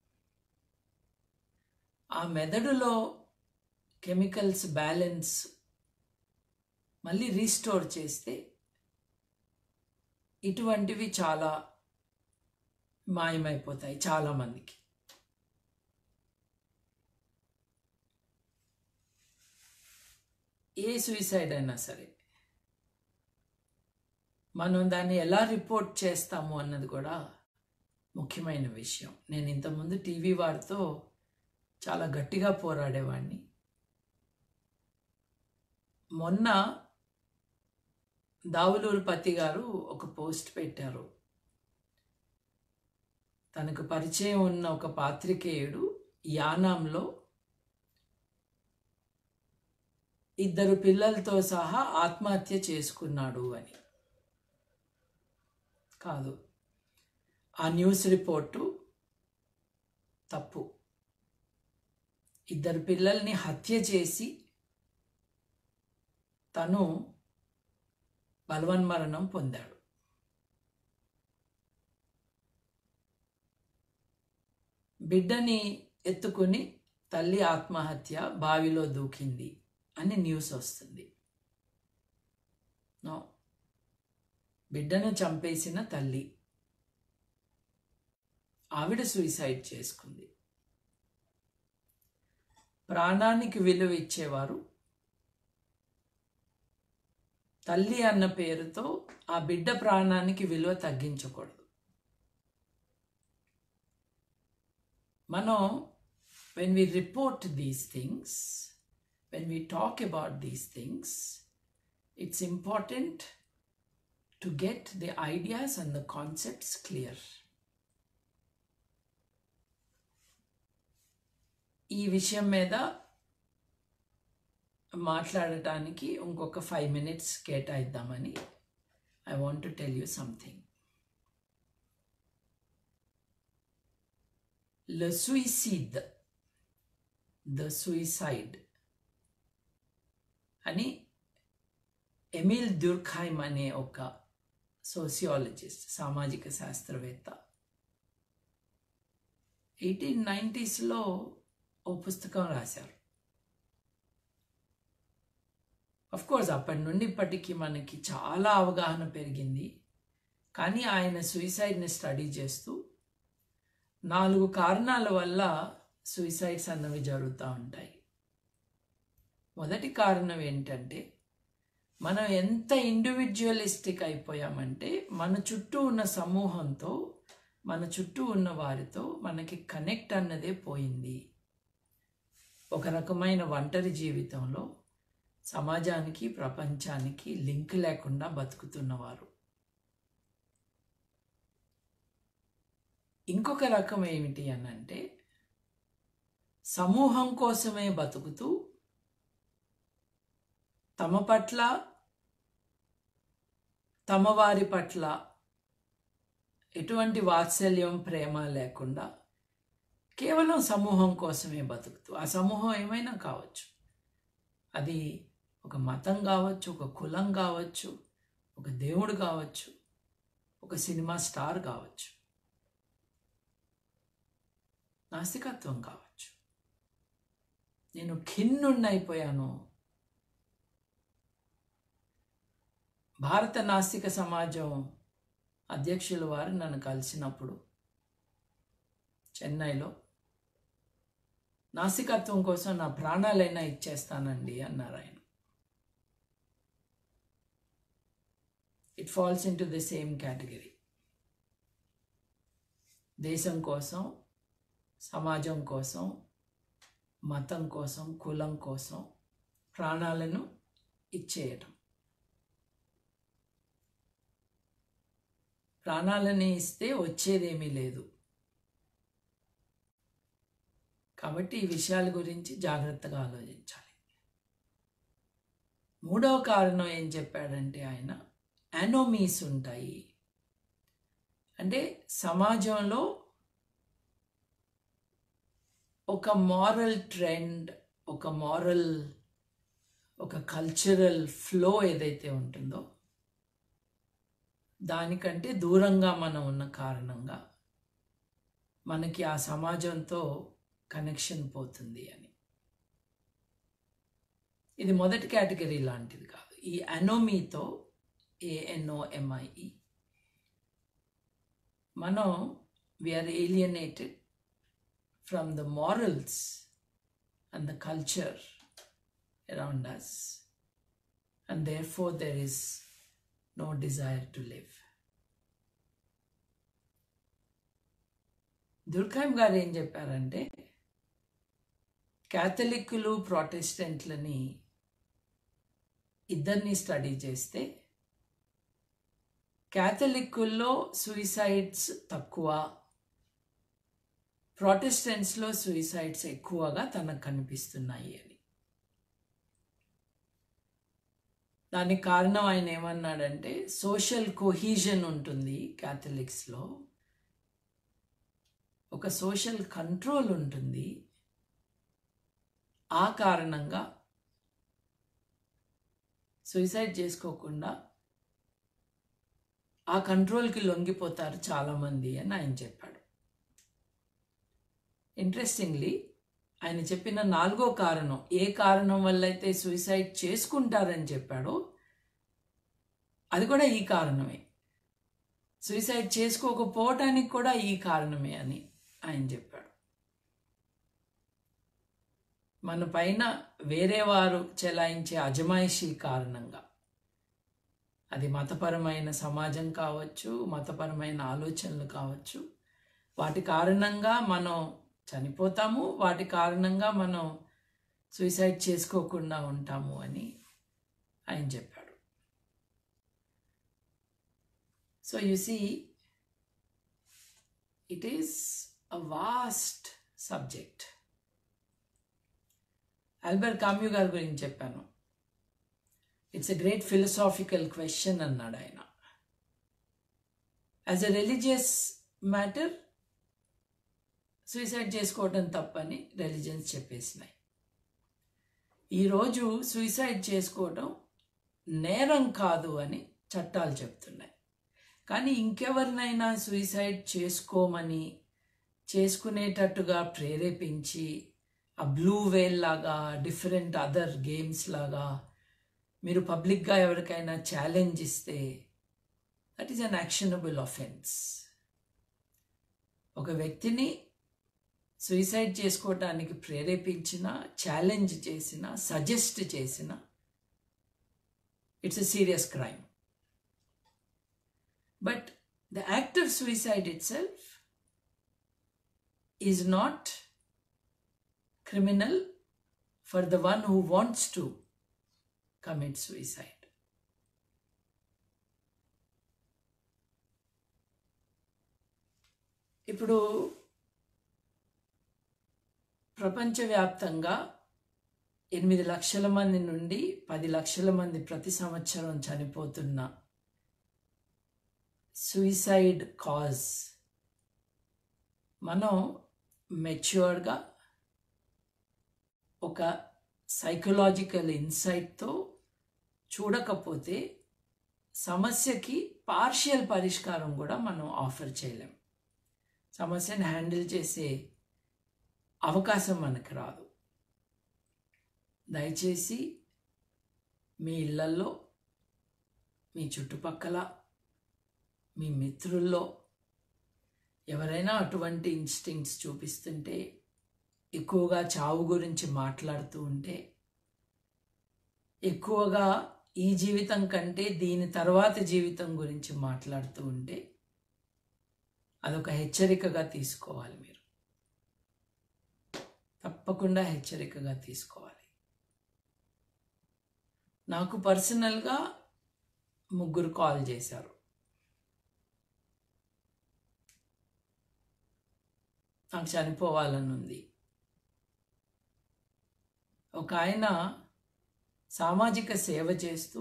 ఆ మెదడులో కెమికల్స్ బ్యాలెన్స్ మళ్ళీ రీస్టోర్ చేస్తే ఇటువంటివి చాలా మాయమైపోతాయి చాలామందికి ఏ సూసైడ్ అయినా సరే మనం దాన్ని ఎలా రిపోర్ట్ చేస్తాము అన్నది కూడా ముఖ్యమైన విషయం నేను ఇంతకుముందు టీవీ వారితో చాలా గట్టిగా పోరాడేవాడిని మొన్న దావులూరు పతి గారు ఒక పోస్ట్ పెట్టారు తనకు పరిచయం ఉన్న ఒక పాత్రికేయుడు యానాంలో ఇద్దరు పిల్లలతో సహా ఆత్మహత్య చేసుకున్నాడు అని కాదు ఆ న్యూస్ రిపోర్టు తప్పు ఇద్దరు పిల్లల్ని హత్య చేసి తను బలవన్మరణం పొందాడు బిడ్డని ఎత్తుకుని తల్లి ఆత్మహత్య బావిలో దూకింది అని న్యూస్ వస్తుంది నో బిడ్డను చంపేసిన తల్లి ఆవిడ సూసైడ్ చేసుకుంది ప్రాణానికి విలువ ఇచ్చేవారు తల్లి అన్న పేరుతో ఆ బిడ్డ ప్రాణానికి విలువ తగ్గించకూడదు మనం when we report these things when we talk about these things it's important to get the ideas and the concepts clear ఈ విషయం మీద మాట్లాడటానికి ఇంకొక ఫైవ్ మినిట్స్ కేటాయిద్దామని I want to tell you something Le suicide, the suicide అని Emile Durkheim అనే ఒక సోసియాలజిస్ట్ సామాజిక శాస్త్రవేత్త ఎయిటీన్ నైంటీస్లో ఓ పుస్తకం రాశారు అఫ్ కోర్స్ అప్పటి నుండి ఇప్పటికీ మనకి చాలా అవగాహన పెరిగింది కానీ ఆయన సూసైడ్ని స్టడీ చేస్తూ నాలుగు కారణాల వల్ల సూసైడ్స్ అన్నవి జరుగుతూ ఉంటాయి మొదటి కారణం ఏంటంటే మనం ఎంత ఇండివిజువలిస్టిక్ అయిపోయామంటే మన చుట్టూ ఉన్న సమూహంతో మన చుట్టూ ఉన్న వారితో మనకి కనెక్ట్ అన్నదే పోయింది ఒక రకమైన ఒంటరి జీవితంలో సమాజానికి ప్రపంచానికి లింక్ లేకుండా బతుకుతున్నవారు ఇంకొక రకం ఏమిటి అని అంటే సమూహం కోసమే బతుకుతూ తమ పట్ల తమ వారి పట్ల ఎటువంటి వాత్సల్యం ప్రేమ లేకుండా కేవలం సమూహం కోసమే బతుకుతూ ఆ సమూహం ఏమైనా కావచ్చు అది ఒక మతం కావచ్చు ఒక కులం కావచ్చు ఒక దేవుడు కావచ్చు ఒక సినిమా స్టార్ కావచ్చు నాస్తికత్వం కావచ్చు నేను ఖిన్నున్నైపోయాను భారత నాస్తిక సమాజం అధ్యక్షుల వారు నన్ను కలిసినప్పుడు చెన్నైలో నాస్తికత్వం కోసం నా ప్రాణాలైనా ఇచ్చేస్తానండి అన్నారు ఆయన it falls into the same category దేశం కోసం సమాజం కోసం మతం కోసం కులం కోసం ప్రాణాలను ఇచ్చేయటం ప్రాణాలని ఇస్తే వచ్చేదేమీ లేదు కాబట్టి ఈ విషయాల గురించి జాగ్రత్తగా ఆలోచించాలి మూడవ కారణం ఏం చెప్పాడంటే ఆయన యానోమీస్ ఉంటాయి అంటే సమాజంలో ఒక మారల్ ట్రెండ్ ఒక మారల్ ఒక కల్చరల్ ఫ్లో ఏదైతే ఉంటుందో దానికంటే దూరంగా మనం ఉన్న కారణంగా మనకి ఆ సమాజంతో కనెక్షన్ పోతుంది అని ఇది మొదటి కేటగిరీ లాంటిది కాదు ఈ అనోమీతో ఏఎన్ఓఎంఐఈ మనం we are alienated from the morals and the culture around us, and therefore there is no desire to live. Durkheim గారు ఏం చెప్పారంటే క్యాథలిక్కులు ప్రొటెస్టెంట్లని ఇద్దరిని స్టడీ చేస్తే క్యాథలిక్కుల్లో సూయిసైడ్స్ తక్కువ ప్రొటెస్టెంట్స్లో సూయిసైడ్స్ ఎక్కువగా తనకు కనిపిస్తున్నాయి అని దానికి కారణం ఆయన ఏమన్నాడంటే సోషల్ కొహీజన్ ఉంటుంది క్యాథలిక్స్లో ఒక సోషల్ కంట్రోల్ ఉంటుంది ఆ కారణంగా సూసైడ్ చేసుకోకుండా ఆ కంట్రోల్కి లొంగిపోతారు చాలామంది అని ఆయన చెప్పాడు ఇంట్రెస్టింగ్లీ ఆయన చెప్పిన నాలుగో కారణం ఏ కారణం వల్ల అయితే సూసైడ్ చేసుకుంటారని చెప్పాడో అది కూడా ఈ కారణమే సూసైడ్ చేసుకోకపోవటానికి కూడా ఈ కారణమే అని ఆయన చెప్పాడు మన పైన వేరే వారు చెలాయించే అజమాయిషీ కారణంగా అది మతపరమైన సమాజం కావచ్చు మతపరమైన ఆలోచనలు కావచ్చు వాటి కారణంగా మనం చనిపోతాము వాటి కారణంగా మనం సూసైడ్ చేసుకోకుండా ఉంటాము అని ఆయన చెప్పాడు so you see it is a vast subject Albert Camus గారి గురించి చెప్పాను it's a great philosophical question అన్నాడు ఆయన as a religious matter suicide చేసుకోవడం తప్పని రిలీజన్స్ చెప్పేసినాయి ఈరోజు సూసైడ్ చేసుకోవడం నేరం కాదు అని చట్టాలు చెప్తున్నాయి కానీ ఇంకెవరినైనా సూసైడ్ చేసుకోమని చేసుకునేటట్టుగా ప్రేరేపించి ఆ బ్లూ వేల్ లాగా డిఫరెంట్ అదర్ గేమ్స్ లాగా మీరు పబ్లిక్గా ఎవరికైనా ఛాలెంజ్ ఇస్తే that is an actionable offence ఒక వ్యక్తిని సూసైడ్ చేసుకోవటానికి ప్రేరేపించిన ఛాలెంజ్ చేసిన సజెస్ట్ చేసిన it's a serious crime but the act of suicide itself is not criminal for the one who wants to commit suicide ఇప్పుడు ప్రపంచవ్యాప్తంగా ఎనిమిది లక్షల మంది నుండి పది లక్షల మంది ప్రతి సంవత్సరం చనిపోతున్న సూసైడ్ కాజ్ మనం మెచ్యూర్డ్గా ఒక సైకలాజికల్ ఇన్సైట్తో చూడకపోతే సమస్యకి పార్షియల్ పరిష్కారం కూడా మనం ఆఫర్ చేయలేం సమస్యను హ్యాండిల్ చేసే అవకాశం మనకు రాదు దయచేసి మీ ఇళ్ళల్లో మీ చుట్టుపక్కల మీ మిత్రుల్లో ఎవరైనా అటువంటి ఇన్స్టింక్ట్స్ చూపిస్తుంటే ఎక్కువగా చావు గురించి మాట్లాడుతూ ఉంటే ఎక్కువగా ఈ జీవితం కంటే దీని తర్వాత జీవితం గురించి మాట్లాడుతూ ఉంటే అదొక హెచ్చరికగా తీసుకోవాలి మీరు తప్పకుండా హెచ్చరికగా తీసుకోవాలి నాకు పర్సనల్గా ముగ్గురు కాల్ చేశారు నాకు చనిపోవాలని ఉంది ఒక ఆయన సామాజిక సేవ చేస్తూ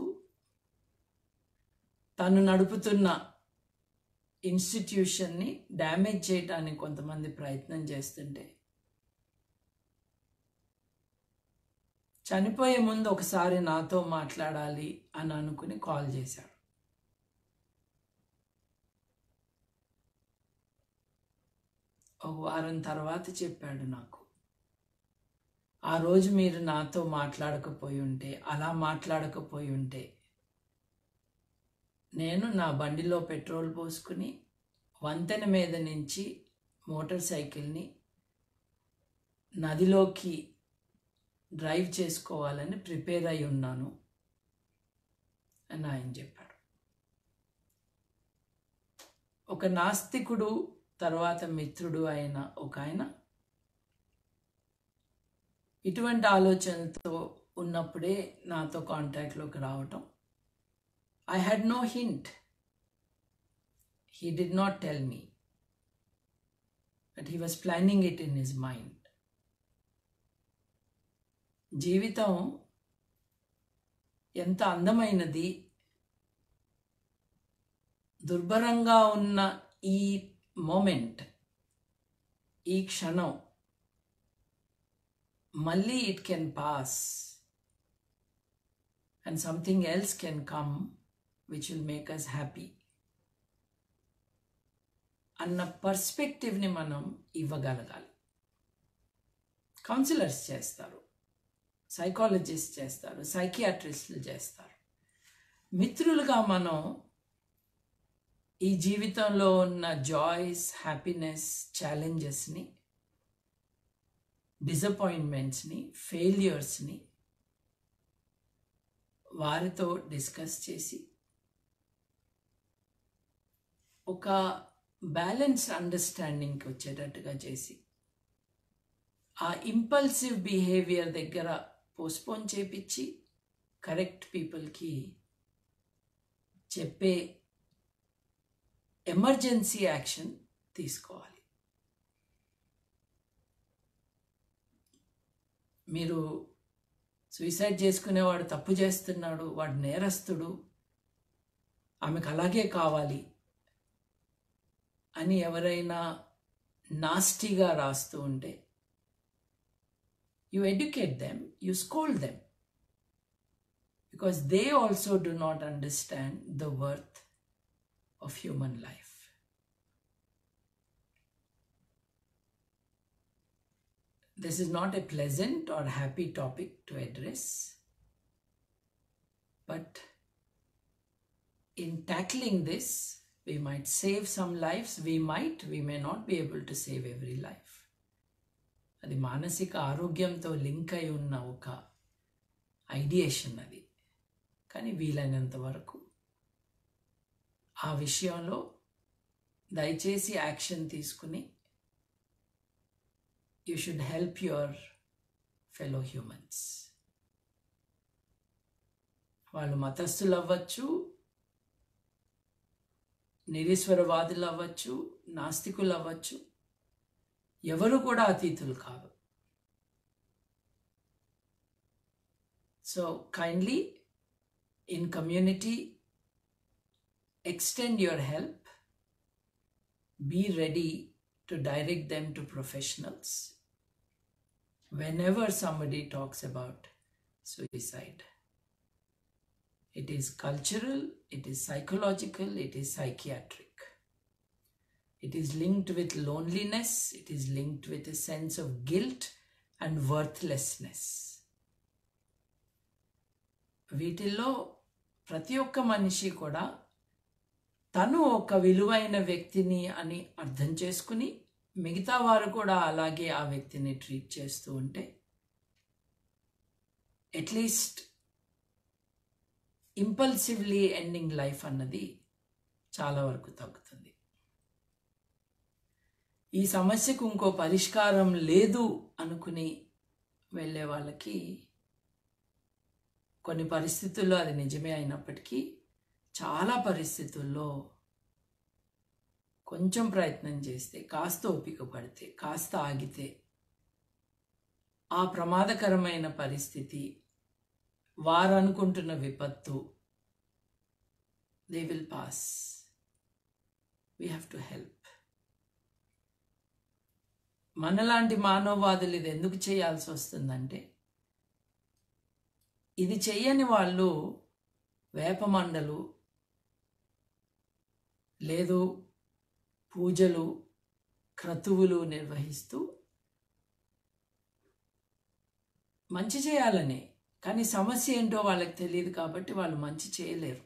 తను నడుపుతున్న ఇన్స్టిట్యూషన్ని డ్యామేజ్ చేయటానికి కొంతమంది ప్రయత్నం చేస్తుంటే చనిపోయే ముందు ఒకసారి నాతో మాట్లాడాలి అని అనుకుని కాల్ చేశాడు ఒక వారం తర్వాత చెప్పాడు నాకు ఆ రోజు మీరు నాతో మాట్లాడకపోయి ఉంటే అలా మాట్లాడకపోయి ఉంటే నేను నా బండిలో పెట్రోల్ పోసుకుని వంతెన మీద నుంచి మోటార్ సైకిల్ని నదిలోకి డ్రైవ్ చేసుకోవాలని ప్రిపేర్ అయి ఉన్నాను అని ఆయన చెప్పాడు ఒక నాస్తికుడు తర్వాత మిత్రుడు అయిన ఒక ఆయన ఇటువంటి ఆలోచనలతో ఉన్నప్పుడే నాతో కాంటాక్ట్లోకి రావటం I had no hint he did not tell me but he was planning it in his mind జీవితం ఎంత అందమైనది దుర్భరంగా ఉన్న ఈ మూమెంట్ ఈ క్షణం మళ్ళీ it can pass and something else can come which will make us happy అన్న పర్స్పెక్టివ్ని మనం ఇవ్వగలగాలి కౌన్సిలర్స్ చేస్తారు సైకాలజిస్ట్ చేస్తారు సైకియాట్రిస్టులు చేస్తారు మిత్రులుగా మనం ఈ జీవితంలో ఉన్న జాయ్స్ హ్యాపీనెస్ ఛాలెంజెస్ని డిసప్పాయింట్మెంట్స్ని ఫెయిల్యూర్స్ని వారితో డిస్కస్ చేసి ఒక బ్యాలెన్స్ అండర్స్టాండింగ్కి వచ్చేటట్టుగా చేసి ఆ ఇంపల్సివ్ బిహేవియర్ దగ్గర పోస్ట్పోన్ చేపించి కరెక్ట్ పీపుల్కి చెప్పే ఎమర్జెన్సీ యాక్షన్ తీసుకోవాలి మీరు సూసైడ్ చేసుకునేవాడు తప్పు చేస్తున్నాడు వాడు నేరస్తుడు ఆమెకు అలాగే కావాలి అని ఎవరైనా నాస్టీగా రాస్తూ ఉంటే you educate them, you scold them. Because they also do not understand the worth of human life. This is not a pleasant or happy topic to address, but in tackling this, we might save some lives, we might, we may not be able to save every life. అది మానసిక ఆరోగ్యంతో link అయి ఉన్న ఒక ideation అది కానీ వీలైనంత వరకు ఆ విషయంలో దయచేసి యాక్షన్ తీసుకుని you should help your fellow humans వాళ్ళు మతస్థులు అవ్వచ్చు నిరీశ్వరవాదులు అవ్వచ్చు నాస్తికులు అవ్వచ్చు ఎవరు కూడా అతీతులు కాదు so kindly in community extend your help be ready to direct them to professionals whenever somebody talks about suicide. It is cultural, it is psychological, it is psychiatric. It is linked with loneliness, it is linked with a sense of guilt and worthlessness. వీటిల్లో ప్రతి ఒక్క మనిషి కూడా తను ఒక విలువైన వ్యక్తిని అని అర్థం చేసుకుని మిగతా వారు కూడా అలాగే ఆ వ్యక్తిని ట్రీట్ చేస్తూ ఉంటే అట్లీస్ట్ ఇంపల్సివ్లీ ఎండింగ్ లైఫ్ అన్నది చాలా వరకు తగ్గుతుంది ఈ సమస్యకు ఇంకో పరిష్కారం లేదు అనుకుని వెళ్ళే వాళ్ళకి కొన్ని పరిస్థితుల్లో అది నిజమే అయినప్పటికీ చాలా పరిస్థితుల్లో కొంచెం ప్రయత్నం చేస్తే కాస్త ఓపిక పడితే కాస్త ఆగితే ఆ ప్రమాదకరమైన పరిస్థితి వారు అనుకుంటున్న విపత్తు they will pass we have to help మనలాంటి మానవవాదులు ఇది ఎందుకు చేయాల్సి వస్తుందంటే ఇది చెయ్యని వాళ్ళు వేపమండలు లేదు పూజలు క్రతువులు నిర్వహిస్తూ మంచి చేయాలని కానీ సమస్య ఏంటో వాళ్ళకి తెలియదు కాబట్టి వాళ్ళు మంచి చేయలేరు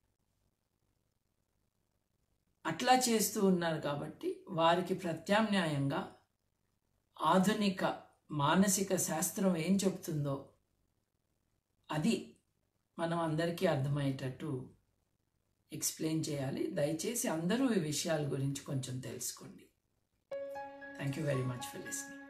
అట్లా చేస్తూ ఉన్నారు కాబట్టి వారికి ప్రత్యామ్నాయంగా ఆధునిక మానసిక శాస్త్రం ఏం చెప్తుందో అది మనం అందరికీ అర్థమయ్యేటట్టు ఎక్స్ప్లెయిన్ చేయాలి దయచేసి అందరూ ఈ విషయాల గురించి కొంచెం తెలుసుకోండి thank you very much for listening